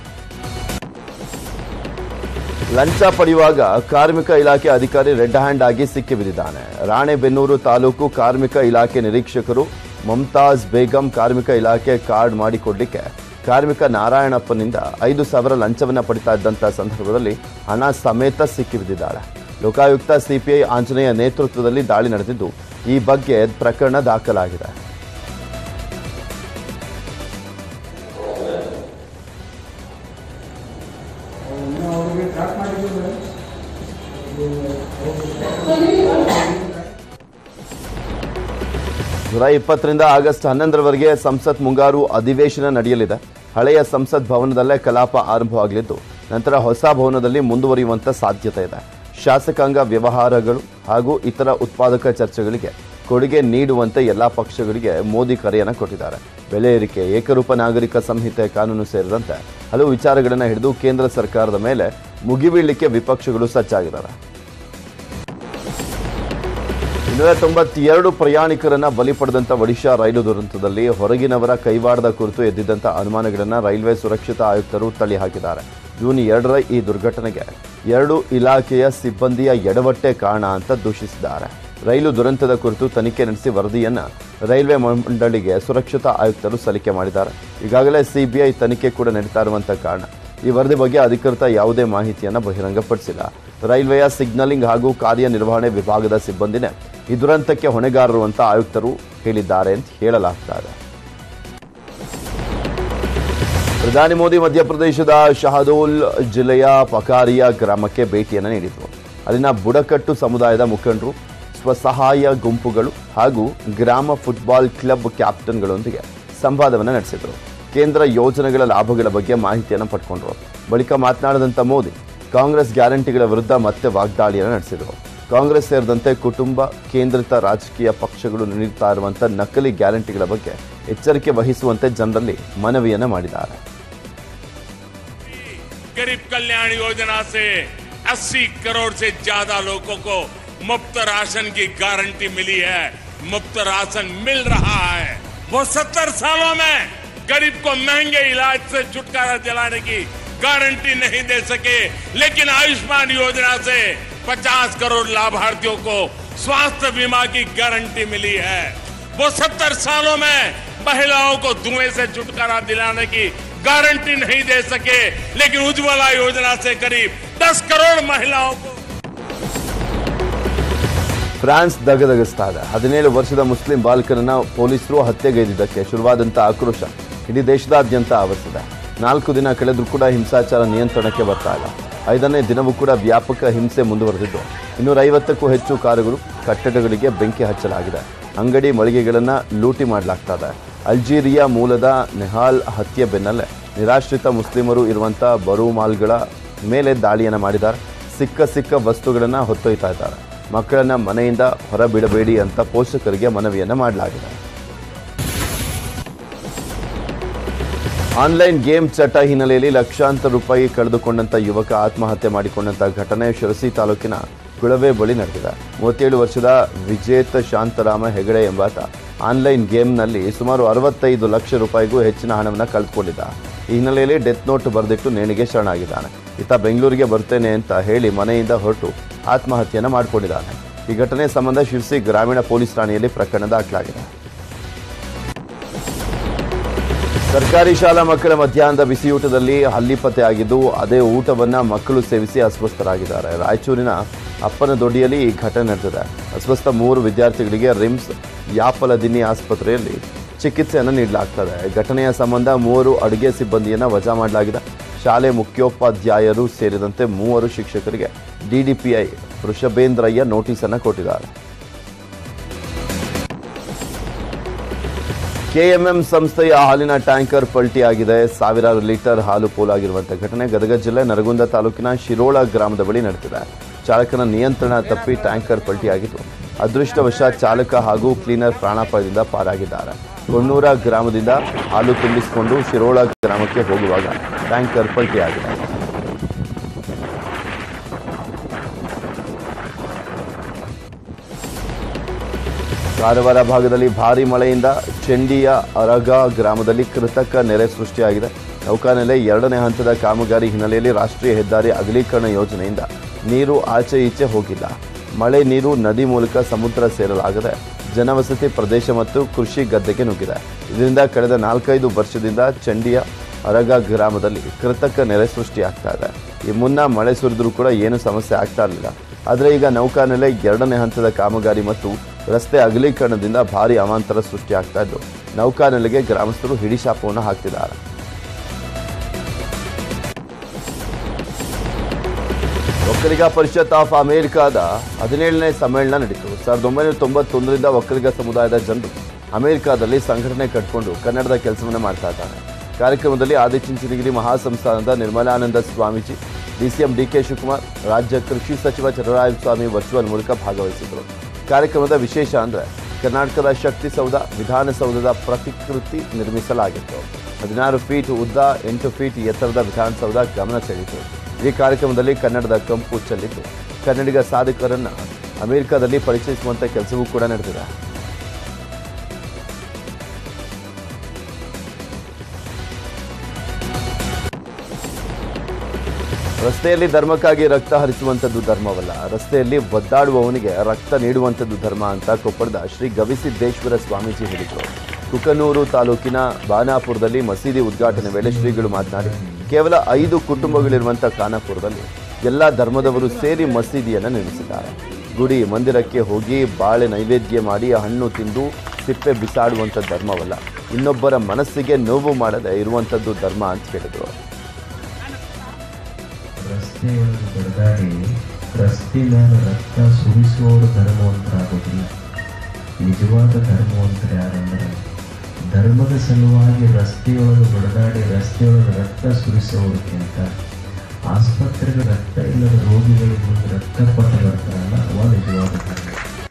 ಲಂಚ ಪಡೆಯುವಾಗ ಕಾರ್ಮಿಕ ಇಲಾಖೆ ಅಧಿಕಾರಿ ರೆಡ್ ಹ್ಯಾಂಡ್ ಆಗಿ ಸಿಕ್ಕಿಬಿದ್ದಿದ್ದಾನೆ ರಾಣೆಬೆನ್ನೂರು ತಾಲೂಕು ಕಾರ್ಮಿಕ ಇಲಾಖೆ ನಿರೀಕ್ಷಕರು ಮಮತಾಜ್ ಬೇಗಂ ಕಾರ್ಮಿಕ ಇಲಾಖೆ ಕಾರ್ಡ್ ಮಾಡಿಕೊಡ್ಲಿಕ್ಕೆ ಕಾರ್ಮಿಕ ನಾರಾಯಣಪ್ಪನಿಂದ ಐದು ಸಾವಿರ ಲಂಚವನ್ನ ಪಡಿತಾ ಇದ್ದಂಥ ಸಂದರ್ಭದಲ್ಲಿ ಹಣ ಸಮೇತ ಸಿಕ್ಕಿಬಿದ್ದಿದ್ದಾಳೆ ಲೋಕಾಯುಕ್ತ ಸಿಪಿಐ ಆಂಜನೇಯ ನೇತೃತ್ವದಲ್ಲಿ ದಾಳಿ ನಡೆದಿದ್ದು ಈ ಬಗ್ಗೆ ಪ್ರಕರಣ ದಾಖಲಾಗಿದೆ ಜುಲೈ ಇಪ್ಪತ್ತರಿಂದ ಆಗಸ್ಟ್ ಹನ್ನೊಂದರವರೆಗೆ ಸಂಸತ್ ಮುಂಗಾರು ಅಧಿವೇಶನ ನಡೆಯಲಿದೆ ಹಳೆಯ ಸಂಸತ್ ಭವನದಲ್ಲೇ ಕಲಾಪ ಆರಂಭವಾಗಲಿದ್ದು ನಂತರ ಹೊಸ ಭವನದಲ್ಲಿ ಮುಂದುವರಿಯುವಂತ ಸಾಧ್ಯತೆ ಇದೆ ಶಾಸಕಾಂಗ ವ್ಯವಹಾರಗಳು ಹಾಗೂ ಇತರ ಉತ್ಪಾದಕ ಚರ್ಚೆಗಳಿಗೆ ಕೊಡುಗೆ ನೀಡುವಂತೆ ಎಲ್ಲ ಪಕ್ಷಗಳಿಗೆ ಮೋದಿ ಕರೆಯನ್ನು ಕೊಟ್ಟಿದ್ದಾರೆ ಬೆಲೆ ಏರಿಕೆ ಏಕರೂಪ ನಾಗರಿಕ ಸಂಹಿತೆ ಕಾನೂನು ಸೇರಿದಂತೆ ಹಲವು ವಿಚಾರಗಳನ್ನು ಹಿಡಿದು ಕೇಂದ್ರ ಸರ್ಕಾರದ ಮೇಲೆ ಮುಗಿಬೀಳಲಿಕ್ಕೆ ವಿಪಕ್ಷಗಳು ಸಜ್ಜಾಗಿದ್ದಾರೆ ಇನ್ನೂರ ತೊಂಬತ್ತೆರಡು ಪ್ರಯಾಣಿಕರನ್ನ ಬಲಿ ಪಡೆದಂತ ಒಡಿಶಾ ರೈಲು ದುರಂತದಲ್ಲಿ ಹೊರಗಿನವರ ಕೈವಾಡದ ಕುರಿತು ಎದ್ದಿದ್ದಂತ ಅನುಮಾನಗಳನ್ನು ರೈಲ್ವೆ ಸುರಕ್ಷತಾ ಆಯುಕ್ತರು ತಳ್ಳಿ ಹಾಕಿದ್ದಾರೆ ಜೂನ್ ಎರಡರ ಈ ದುರ್ಘಟನೆಗೆ ಎರಡು ಇಲಾಖೆಯ ಸಿಬ್ಬಂದಿಯ ಎಡವಟ್ಟೆ ಕಾರಣ ಅಂತ ದೂಷಿಸಿದ್ದಾರೆ ರೈಲು ದುರಂತದ ಕುರಿತು ತನಿಖೆ ನಡೆಸಿ ವರದಿಯನ್ನ ರೈಲ್ವೆ ಮಂಡಳಿಗೆ ಸುರಕ್ಷತಾ ಆಯುಕ್ತರು ಸಲ್ಲಿಕೆ ಮಾಡಿದ್ದಾರೆ ಈಗಾಗಲೇ ಸಿಬಿಐ ತನಿಖೆ ಕೂಡ ನಡೀತಾ ಇರುವಂತ ಕಾರಣ ಈ ವರದಿ ಬಗ್ಗೆ ಅಧಿಕೃತ ಯಾವುದೇ ಮಾಹಿತಿಯನ್ನು ಬಹಿರಂಗಪಡಿಸಿಲ್ಲ ರೈಲ್ವೆಯ ಸಿಗ್ನಲಿಂಗ್ ಹಾಗೂ ಕಾರ್ಯನಿರ್ವಹಣೆ ವಿಭಾಗದ ಸಿಬ್ಬಂದಿನೇ ಈ ದುರಂತಕ್ಕೆ ಹೊಣೆಗಾರರು ಅಂತ ಆಯುಕ್ತರು ಹೇಳಿದ್ದಾರೆ ಅಂತ ಹೇಳಲಾಗ್ತಾ ಇದೆ ಪ್ರಧಾನಿ ಮೋದಿ ಮಧ್ಯಪ್ರದೇಶದ ಶಹದೋಲ್ ಜಿಲ್ಲೆಯ ಪಕಾರಿಯಾ ಗ್ರಾಮಕ್ಕೆ ಭೇಟಿಯನ್ನು ನೀಡಿದರು ಅಲ್ಲಿನ ಬುಡಕಟ್ಟು ಸಮುದಾಯದ ಮುಖಂಡರು ಸ್ವಸಹಾಯ ಗುಂಪುಗಳು ಹಾಗೂ ಗ್ರಾಮ ಫುಟ್ಬಾಲ್ ಕ್ಲಬ್ ಕ್ಯಾಪ್ಟನ್ಗಳೊಂದಿಗೆ ಸಂವಾದವನ್ನು ನಡೆಸಿದರು ಕೇಂದ್ರ ಯೋಜನೆಗಳ ಲಾಭಗಳ ಬಗ್ಗೆ ಮಾಹಿತಿಯನ್ನು ಪಡ್ಕೊಂಡ್ರು ಬಳಿಕ ಮಾತನಾಡಿದಂಥ ಮೋದಿ ಕಾಂಗ್ರೆಸ್ ಗ್ಯಾರಂಟಿಗಳ ವಿರುದ್ಧ ಮತ್ತೆ ವಾಗ್ದಾಳಿಯನ್ನು ನಡೆಸಿದರು ಕಾಂಗ್ರೆಸ್ ಸೇರಿದಂತೆ ಕುಟುಂಬ ಕೇಂದ್ರಿತ ರಾಜಕೀಯ ಪಕ್ಷಗಳು ನೀಡುತ್ತಾ ಇರುವಂಥ ನಕಲಿ ಗ್ಯಾರಂಟಿಗಳ ಬಗ್ಗೆ ಎಚ್ಚರಿಕೆ ವಹಿಸುವಂತೆ ಜನರಲ್ಲಿ ಮನವಿಯನ್ನು ಮಾಡಿದ್ದಾರೆ गरीब कल्याण योजना से 80 करोड़ से ज्यादा लोगों को मुफ्त राशन की गारंटी मिली है मुफ्त राशन मिल रहा है वो सत्तर सालों में गरीब को महंगे इलाज से छुटकारा दिलाने की गारंटी नहीं दे सके लेकिन आयुष्मान योजना से 50 करोड़ लाभार्थियों को स्वास्थ्य बीमा की गारंटी मिली है वो सत्तर सालों में महिलाओं को धुएं से छुटकारा दिलाने की गारंटी नहीं दे सके लेकिन उज्ज्वला योजना से करीब 10 करोड़ महिलाओं को ಫ್ರಾನ್ಸ್ ದಗದಗಿಸ್ತಾ ಇದೆ ಹದಿನೇಳು ವರ್ಷದ ಮುಸ್ಲಿಂ ಬಾಲಕನನ್ನ ಪೊಲೀಸರು ಹತ್ಯೆಗೈದಿದ್ದಕ್ಕೆ ಶುರುವಾದಂಥ ಆಕ್ರೋಶ ಇಡೀ ದೇಶದಾದ್ಯಂತ ಆವರಿಸಿದೆ ನಾಲ್ಕು ದಿನ ಕಳೆದರೂ ಕೂಡ ಹಿಂಸಾಚಾರ ನಿಯಂತ್ರಣಕ್ಕೆ ಬರ್ತಾ ಇಲ್ಲ ಐದನೇ ದಿನವೂ ಕೂಡ ವ್ಯಾಪಕ ಹಿಂಸೆ ಮುಂದುವರೆದಿದ್ದು ಇನ್ನೂರ ಐವತ್ತಕ್ಕೂ ಹೆಚ್ಚು ಕಾರುಗಳು ಕಟ್ಟಡಗಳಿಗೆ ಬೆಂಕಿ ಹಚ್ಚಲಾಗಿದೆ ಅಂಗಡಿ ಮಳಿಗೆಗಳನ್ನು ಲೂಟಿ ಮಾಡಲಾಗ್ತಾ ಇದೆ ಅಲ್ಜೀರಿಯಾ ಮೂಲದ ನೆಹಾಲ್ ಹತ್ಯೆ ಬೆನ್ನಲ್ಲೇ ನಿರಾಶ್ರಿತ ಮುಸ್ಲಿಮರು ಇರುವಂಥ ಬರುಮಾಲ್ಗಳ ಮೇಲೆ ದಾಳಿಯನ್ನು ಮಾಡಿದ್ದಾರೆ ಸಿಕ್ಕ ಸಿಕ್ಕ ವಸ್ತುಗಳನ್ನು ಹೊತ್ತೊಯ್ತಾ ಇದ್ದಾರೆ ಮಕ್ಕಳನ್ನ ಮನೆಯಿಂದ ಹೊರಬಿಡಬೇಡಿ ಅಂತ ಪೋಷಕರಿಗೆ ಮನವಿಯನ್ನು ಮಾಡಲಾಗಿದೆ ಆನ್ಲೈನ್ ಗೇಮ್ ಚಟ ಹಿನ್ನೆಲೆಯಲ್ಲಿ ಲಕ್ಷಾಂತರ ರೂಪಾಯಿ ಕಳೆದುಕೊಂಡಂತ ಯುವಕ ಆತ್ಮಹತ್ಯೆ ಮಾಡಿಕೊಂಡಂತ ಘಟನೆ ಶಿರಸಿ ತಾಲೂಕಿನ ಕುಳವೆ ಬಳಿ ನಡೆದಿದೆ ಮೂವತ್ತೇಳು ವರ್ಷದ ವಿಜೇತ್ ಶಾಂತರಾಮ ಹೆಗಡೆ ಎಂಬಾತ ಆನ್ಲೈನ್ ಗೇಮ್ನಲ್ಲಿ ಸುಮಾರು ಅರವತ್ತೈದು ಲಕ್ಷ ರೂಪಾಯಿಗೂ ಹೆಚ್ಚಿನ ಹಣವನ್ನು ಕಳೆದುಕೊಂಡಿದ್ದ ಈ ಹಿನ್ನೆಲೆಯಲ್ಲಿ ಡೆತ್ ನೋಟ್ ಬರೆದಿಟ್ಟು ನೇಣಿಗೆ ಶರಣಾಗಿದ್ದಾನೆ ಈತ ಬೆಂಗಳೂರಿಗೆ ಬರ್ತೇನೆ ಅಂತ ಹೇಳಿ ಮನೆಯಿಂದ ಹೊರಟು ಆತ್ಮಹತ್ಯೆಯನ್ನು ಮಾಡಿಕೊಂಡಿದ್ದಾನೆ ಈ ಘಟನೆ ಸಂಬಂಧ ಶಿರ್ಸಿ ಗ್ರಾಮೀಣ ಪೊಲೀಸ್ ಠಾಣೆಯಲ್ಲಿ ಪ್ರಕರಣ ದಾಖಲಾಗಿದೆ ಸರ್ಕಾರಿ ಶಾಲಾ ಮಕ್ಕಳ ಮಧ್ಯಾಹ್ನದ ಬಿಸಿಯೂಟದಲ್ಲಿ ಹಲ್ಲಿಪತ್ತೆ ಆಗಿದ್ದು ಅದೇ ಊಟವನ್ನ ಮಕ್ಕಳು ಸೇವಿಸಿ ಅಸ್ವಸ್ಥರಾಗಿದ್ದಾರೆ ರಾಯಚೂರಿನ ಅಪ್ಪನ ದೊಡ್ಡಿಯಲ್ಲಿ ಈ ಘಟನೆ ನಡೆದಿದೆ ಅಸ್ವಸ್ಥ ಮೂವರು ವಿದ್ಯಾರ್ಥಿಗಳಿಗೆ ರಿಮ್ಸ್ ಯಾಪಲದಿನ್ನಿ ಆಸ್ಪತ್ರೆಯಲ್ಲಿ ಚಿಕಿತ್ಸೆಯನ್ನು ನೀಡಲಾಗ್ತದೆ ಘಟನೆಯ ಸಂಬಂಧ ಮೂವರು ಅಡುಗೆ ಸಿಬ್ಬಂದಿಯನ್ನು ವಜಾ ಮಾಡಲಾಗಿದೆ ಶಾಲೆ ಮುಖ್ಯೋಪಾಧ್ಯಾಯರು ಸೇರಿದಂತೆ ಮೂವರು ಶಿಕ್ಷಕರಿಗೆ ಡಿಡಿಪಿಐ ವೃಷಭೇಂದ್ರಯ್ಯ ನೋಟಿಸನ್ನು ಕೊಟ್ಟಿದ್ದಾರೆ ಕೆಎಂಎಂ ಸಂಸ್ಥೆಯ ಹಾಲಿನ ಟ್ಯಾಂಕರ್ ಪಲ್ಟಿಯಾಗಿದೆ ಸಾವಿರಾರು ಲೀಟರ್ ಹಾಲು ಪೋಲಾಗಿರುವಂತಹ ಘಟನೆ ಗದಗ ಜಿಲ್ಲೆ ನರಗುಂದ ತಾಲೂಕಿನ ಶಿರೋಳ ಗ್ರಾಮದ ಬಳಿ ನಡೆದಿದೆ ಚಾಲಕನ ನಿಯಂತ್ರಣ ತಪ್ಪಿ ಟ್ಯಾಂಕರ್ ಪಲ್ಟಿಯಾಗಿದ್ದು ಅದೃಷ್ಟವಶಾತ್ ಚಾಲಕ ಹಾಗೂ ಕ್ಲೀನರ್ ಪ್ರಾಣಾಪಾಯದಿಂದ ಪಾರಾಗಿದ್ದಾರೆ ಕೊಣ್ಣೂರ ಗ್ರಾಮದಿಂದ ಹಾಲು ತುಂಬಿಸಿಕೊಂಡು ಶಿರೋಳ ಗ್ರಾಮಕ್ಕೆ ಹೋಗುವಾಗ ಟ್ಯಾಂಕರ್ ಪಲ್ಟಿಯಾಗಿದೆ ಕಾರವಾರ ಭಾಗದಲ್ಲಿ ಭಾರಿ ಮಳೆಯಿಂದ ಚೆಂಡಿಯ ಅರಗ ಗ್ರಾಮದಲ್ಲಿ ಕೃತಕ ನೆರೆ ಸೃಷ್ಟಿಯಾಗಿದೆ ನೌಕಾನೆಲೆ ಎರಡನೇ ಹಂತದ ಕಾಮಗಾರಿ ಹಿನ್ನೆಲೆಯಲ್ಲಿ ರಾಷ್ಟ್ರೀಯ ಹೆದ್ದಾರಿ ಅಗಲೀಕರಣ ಯೋಜನೆಯಿಂದ ನೀರು ಆಚೆ ಈಚೆ ಹೋಗಿಲ್ಲ ಮಳೆ ನೀರು ನದಿ ಮೂಲಕ ಸಮುದ್ರ ಸೇರಲಾಗದೆ ಜನವಸತಿ ಪ್ರದೇಶ ಮತ್ತು ಕೃಷಿ ಗದ್ದೆಗೆ ನುಗ್ಗಿದೆ ಇದರಿಂದ ಕಳೆದ ನಾಲ್ಕೈದು ವರ್ಷದಿಂದ ಚಂಡಿಯ ಅರಗ ಗ್ರಾಮದಲ್ಲಿ ಕೃತಕ ನೆರೆ ಸೃಷ್ಟಿಯಾಗ್ತಾ ಇದೆ ಈ ಮುನ್ನ ಮಳೆ ಸುರಿದ್ರೂ ಕೂಡ ಏನು ಸಮಸ್ಯೆ ಆಗ್ತಾ ಇರಲಿಲ್ಲ ಆದರೆ ಈಗ ನೌಕಾನೆಲೆ ಎರಡನೇ ಹಂತದ ಕಾಮಗಾರಿ ಮತ್ತು ರಸ್ತೆ ಅಗಲೀಕರಣದಿಂದ ಭಾರಿ ಅವಾಂತರ ಸೃಷ್ಟಿಯಾಗ್ತಾ ಇದ್ದು ನೌಕಾನೆಲೆಗೆ ಗ್ರಾಮಸ್ಥರು ಹಿಡಿಶಾಪವನ್ನು ಹಾಕ್ತಿದ್ದಾರೆ ಒಕ್ಕಲಿಗ ಪರಿಷತ್ ಆಫ್ ಅಮೆರಿಕಾದ ಹದಿನೇಳನೇ ಸಮ್ಮೇಳನ ನಡೀತು ಸಾವಿರದ ಒಂಬೈನೂರ ತೊಂಬತ್ತೊಂದರಿಂದ ಒಕ್ಕಲಿಗ ಸಮುದಾಯದ ಜನರು ಅಮೆರಿಕಾದಲ್ಲಿ ಸಂಘಟನೆ ಕಟ್ಟಿಕೊಂಡು ಕನ್ನಡದ ಕೆಲಸವನ್ನು ಮಾಡ್ತಾ ಇದ್ದಾರೆ ಕಾರ್ಯಕ್ರಮದಲ್ಲಿ ಆದಿಚುಂಚನಗಿರಿ ಮಹಾಸಂಸ್ಥಾನದ ನಿರ್ಮಲಾನಂದ ಸ್ವಾಮೀಜಿ ಡಿಸಿಎಂ ಡಿಕೆ ಶಿವಕುಮಾರ್ ರಾಜ್ಯ ಕೃಷಿ ಸಚಿವ ಚಲರಾಯ ಸ್ವಾಮಿ ವರ್ಚುವಲ್ ಮೂಲಕ ಭಾಗವಹಿಸಿದರು ಕಾರ್ಯಕ್ರಮದ ವಿಶೇಷ ಅಂದ್ರೆ ಕರ್ನಾಟಕದ ಶಕ್ತಿ ಸೌಧ ವಿಧಾನಸೌಧದ ಪ್ರತಿಕೃತಿ ನಿರ್ಮಿಸಲಾಗಿತ್ತು ಹದಿನಾರು ಫೀಟ್ ಉದ್ದ ಎಂಟು ಫೀಟ್ ಎತ್ತರದ ವಿಧಾನಸೌಧ ಗಮನ ಸೆಳೆಯಿತು ಈ ಕಾರ್ಯಕ್ರಮದಲ್ಲಿ ಕನ್ನಡದ ಕಂಪು ಚೆಲ್ಲಿದ್ದು ಕನ್ನಡಿಗ ಸಾಧಕರನ್ನ ಅಮೆರಿಕದಲ್ಲಿ ಪರಿಚಯಿಸುವಂತ ಕೆಲಸವೂ ಕೂಡ ನಡೆದಿದೆ ರಸ್ತೆಯಲ್ಲಿ ಧರ್ಮಕ್ಕಾಗಿ ರಕ್ತ ಹರಿಸುವಂಥದ್ದು ಧರ್ಮವಲ್ಲ ರಸ್ತೆಯಲ್ಲಿ ಒದ್ದಾಡುವವನಿಗೆ ರಕ್ತ ನೀಡುವಂಥದ್ದು ಧರ್ಮ ಅಂತ ಕೊಪ್ಪಳದ ಶ್ರೀ ಗವಿಸಿದ್ದೇಶ್ವರ ಸ್ವಾಮೀಜಿ ಹೇಳಿದರು ಕುಕನೂರು ತಾಲೂಕಿನ ಬಾನಾಪುರದಲ್ಲಿ ಮಸೀದಿ ಉದ್ಘಾಟನೆ ವೇಳೆ ಶ್ರೀಗಳು ಮಾತನಾಡಿ ಕೇವಲ ಐದು ಕುಟುಂಬಗಳಿರುವಂಥ ಖಾನಾಪುರದಲ್ಲಿ ಎಲ್ಲ ಧರ್ಮದವರು ಸೇರಿ ಮಸೀದಿಯನ್ನು ನಿರ್ಮಿಸಿದ್ದಾರೆ ಗುಡಿ ಮಂದಿರಕ್ಕೆ ಹೋಗಿ ಬಾಳೆ ನೈವೇದ್ಯ ಮಾಡಿ ಹಣ್ಣು ತಿಂದು ಸಿಪ್ಪೆ ಬಿಸಾಡುವಂಥ ಧರ್ಮವಲ್ಲ ಇನ್ನೊಬ್ಬರ ಮನಸ್ಸಿಗೆ ನೋವು ಮಾಡದೆ ಇರುವಂಥದ್ದು ಧರ್ಮ ಅಂತ ಹೇಳಿದರು ರಸ್ತೆಯೊಳಗೆ ಬಡದಾಡಿ ರಸ್ತೆ ಮೇಲೆ ರಕ್ತ ಸುರಿಸುವವರು ಧರ್ಮವಂತರಾಗೋದಿಲ್ಲ ನಿಜವಾದ ಧರ್ಮವಂತರು ಯಾರಂದ್ರೆ ಧರ್ಮದ ಸಲುವಾಗಿ ರಸ್ತೆಯೊಳಗೆ ಬಡದಾಡಿ ರಸ್ತೆಯೊಳಗೆ ರಕ್ತ ಸುರಿಸುವವರಿಗಿಂತ ಆಸ್ಪತ್ರೆಗೆ ರಕ್ತ ಇಲ್ಲದ ರೋಗಿಗಳಿಗೆ ಮುಂದೆ ರಕ್ತ ಕೊಟ್ಟು ಬರ್ತಾರಲ್ಲ ಅವ ನಿಜವಾದ ಧರ್ಮ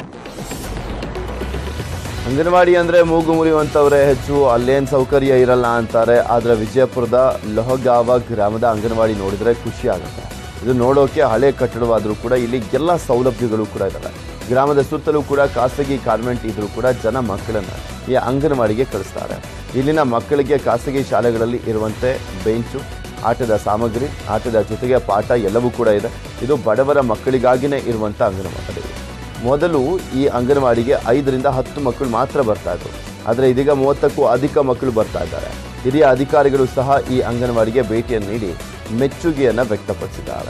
ಅಂಗನವಾಡಿ ಅಂದ್ರೆ ಮೂಗು ಮುರಿಯುವಂಥವ್ರೆ ಹೆಚ್ಚು ಅಲ್ಲೇನ್ ಸೌಕರ್ಯ ಇರಲ್ಲ ಅಂತಾರೆ ಆದ್ರೆ ವಿಜಯಪುರದ ಲೊಹಗಾವ ಗ್ರಾಮದ ಅಂಗನವಾಡಿ ನೋಡಿದ್ರೆ ಖುಷಿ ಆಗುತ್ತೆ ಇದು ನೋಡೋಕೆ ಹಳೆ ಕಟ್ಟಡವಾದರೂ ಕೂಡ ಇಲ್ಲಿ ಎಲ್ಲ ಸೌಲಭ್ಯಗಳು ಕೂಡ ಇದ್ದಾವೆ ಗ್ರಾಮದ ಸುತ್ತಲೂ ಕೂಡ ಖಾಸಗಿ ಕಾನ್ವೆಂಟ್ ಇದ್ರೂ ಕೂಡ ಜನ ಮಕ್ಕಳನ್ನ ಈ ಅಂಗನವಾಡಿಗೆ ಕಳಿಸ್ತಾರೆ ಇಲ್ಲಿನ ಮಕ್ಕಳಿಗೆ ಖಾಸಗಿ ಶಾಲೆಗಳಲ್ಲಿ ಇರುವಂತೆ ಬೆಂಚು ಆಟದ ಸಾಮಗ್ರಿ ಆಟದ ಜೊತೆಗೆ ಪಾಠ ಎಲ್ಲವೂ ಕೂಡ ಇದೆ ಇದು ಬಡವರ ಮಕ್ಕಳಿಗಾಗಿನೇ ಇರುವಂಥ ಅಂಗನವಾಡಿ ಮೊದಲು ಈ ಅಂಗನವಾಡಿಗೆ ಐದರಿಂದ ಹತ್ತು ಮಕ್ಕಳು ಮಾತ್ರ ಬರ್ತಾ ಇದ್ರು ಆದರೆ ಇದೀಗ ಮೂವತ್ತಕ್ಕೂ ಅಧಿಕ ಮಕ್ಕಳು ಬರ್ತಾ ಇದ್ದಾರೆ ಹಿರಿಯ ಅಧಿಕಾರಿಗಳು ಸಹ ಈ ಅಂಗನವಾಡಿಗೆ ಭೇಟಿಯನ್ನು ನೀಡಿ ಮೆಚ್ಚುಗೆಯನ್ನು ವ್ಯಕ್ತಪಡಿಸಿದ್ದಾರೆ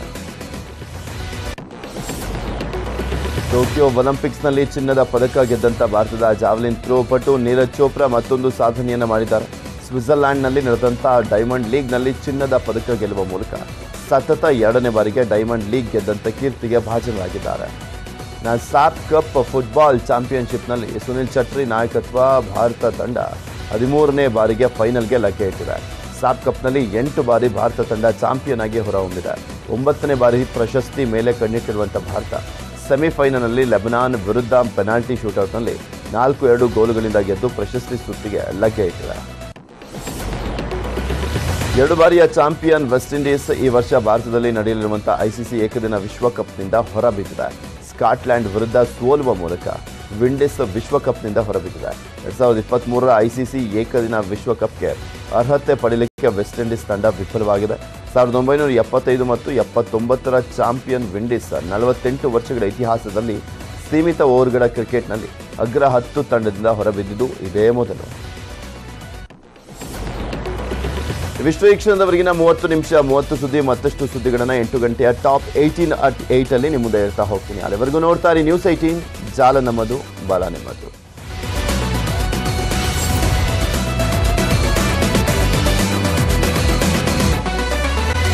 ಟೋಕಿಯೋ ಒಲಿಂಪಿಕ್ಸ್ನಲ್ಲಿ ಚಿನ್ನದ ಪದಕ ಗೆದ್ದಂತ ಭಾರತದ ಜಾವ್ಲಿನ್ ಥ್ರೋ ಪಟು ನೀರಜ್ ಚೋಪ್ರಾ ಮತ್ತೊಂದು ಸಾಧನೆಯನ್ನು ಮಾಡಿದ್ದಾರೆ ಸ್ವಿಟ್ಜರ್ಲ್ಯಾಂಡ್ನಲ್ಲಿ ನಡೆದಂಥ ಡೈಮಂಡ್ ಲೀಗ್ನಲ್ಲಿ ಚಿನ್ನದ ಪದಕ ಗೆಲ್ಲುವ ಮೂಲಕ ಸತತ ಎರಡನೇ ಬಾರಿಗೆ ಡೈಮಂಡ್ ಲೀಗ್ ಗೆದ್ದಂಥ ಕೀರ್ತಿಗೆ ಭಾಜನರಾಗಿದ್ದಾರೆ ನಾ ಸಾಪ್ ಕಪ್ ಫುಟ್ಬಾಲ್ ಚಾಂಪಿಯನ್ಶಿಪ್ನಲ್ಲಿ ಸುನಿಲ್ ಚಟ್ರಿ ನಾಯಕತ್ವ ಭಾರತ ತಂಡ ಹದಿಮೂರನೇ ಬಾರಿಗೆ ಫೈನಲ್ಗೆ ಲಗ್ಗೆ ಇಟ್ಟಿದೆ ಸಾಪ್ ಕಪ್ನಲ್ಲಿ ಎಂಟು ಬಾರಿ ಭಾರತ ತಂಡ ಚಾಂಪಿಯನ್ ಆಗಿ ಹೊರಹೊಮ್ಮಿದೆ ಒಂಬತ್ತನೇ ಬಾರಿ ಪ್ರಶಸ್ತಿ ಮೇಲೆ ಕಣ್ಣಿಟ್ಟಿರುವಂಥ ಭಾರತ ಸೆಮಿಫೈನಲ್ನಲ್ಲಿ ಲೆಬನಾನ್ ವಿರುದ್ಧ ಪೆನಾಲ್ಟಿ ಶೂಟೌಟ್ನಲ್ಲಿ ನಾಲ್ಕು ಎರಡು ಗೋಲುಗಳಿಂದ ಗೆದ್ದು ಪ್ರಶಸ್ತಿ ಸುತ್ತಿಗೆ ಲಗ್ಗೆ ಇಟ್ಟಿದೆ ಎರಡು ಬಾರಿಯ ಚಾಂಪಿಯನ್ ವೆಸ್ಟ್ ಇಂಡೀಸ್ ಈ ವರ್ಷ ಭಾರತದಲ್ಲಿ ನಡೆಯಲಿರುವಂತಹ ಐಸಿಸಿ ಏಕದಿನ ವಿಶ್ವಕಪ್ನಿಂದ ಹೊರಬಿದ್ದಿದೆ ಸ್ಕಾಟ್ಲ್ಯಾಂಡ್ ವಿರುದ್ಧ ಸೋಲುವ ಮೂಲಕ ವಿಂಡೀಸ್ ವಿಶ್ವಕಪ್ನಿಂದ ಹೊರಬಿದ್ದಿದೆ ಎರಡ್ ಸಾವಿರದ ಇಪ್ಪತ್ತ್ ಮೂರರ ಐಸಿಸಿ ಏಕದಿನ ವಿಶ್ವಕಪ್ಗೆ ಅರ್ಹತೆ ಪಡೆಯಲಿಕ್ಕೆ ವೆಸ್ಟ್ ಇಂಡೀಸ್ ತಂಡ ವಿಫಲವಾಗಿದೆ ಸಾವಿರದ ಒಂಬೈನೂರ ಎಪ್ಪತ್ತೈದು ಮತ್ತು ಎಪ್ಪತ್ತೊಂಬತ್ತರ ಚಾಂಪಿಯನ್ ವಿಂಡೀಸ್ ನಲವತ್ತೆಂಟು ವರ್ಷಗಳ ಇತಿಹಾಸದಲ್ಲಿ ಸೀಮಿತ ಓವರ್ಗಳ ಕ್ರಿಕೆಟ್ನಲ್ಲಿ ಅಗ್ರ ಹತ್ತು ತಂಡದಿಂದ ಹೊರಬಿದ್ದಿದ್ದು ಇದೇ ಮೊದಲು ಇವಿಷ್ಟು ಈ ಕ್ಷಣದವರೆಗಿನ ಮೂವತ್ತು ನಿಮಿಷ ಮೂವತ್ತು ಸುದ್ದಿ ಮತ್ತಷ್ಟು ಸುದ್ದಿಗಳನ್ನ ಎಂಟು ಗಂಟೆಯ ಟಾಪ್ ಏಯ್ಟೀನ್ ಅಟ್ ಏಯ್ಟ್ ಅಲ್ಲಿ ನಿಮ್ಮ ಮುಂದೆ ಹೇಳ್ತಾ ಹೋಗ್ತೀನಿ ಅಲ್ಲಿವರೆಗೂ ನೋಡ್ತಾ ಇರಿ ನ್ಯೂಸ್ ಏಯ್ಟೀನ್ ಜಾಲ ನಮ್ಮದು ಬಲ ನಿಮ್ಮದು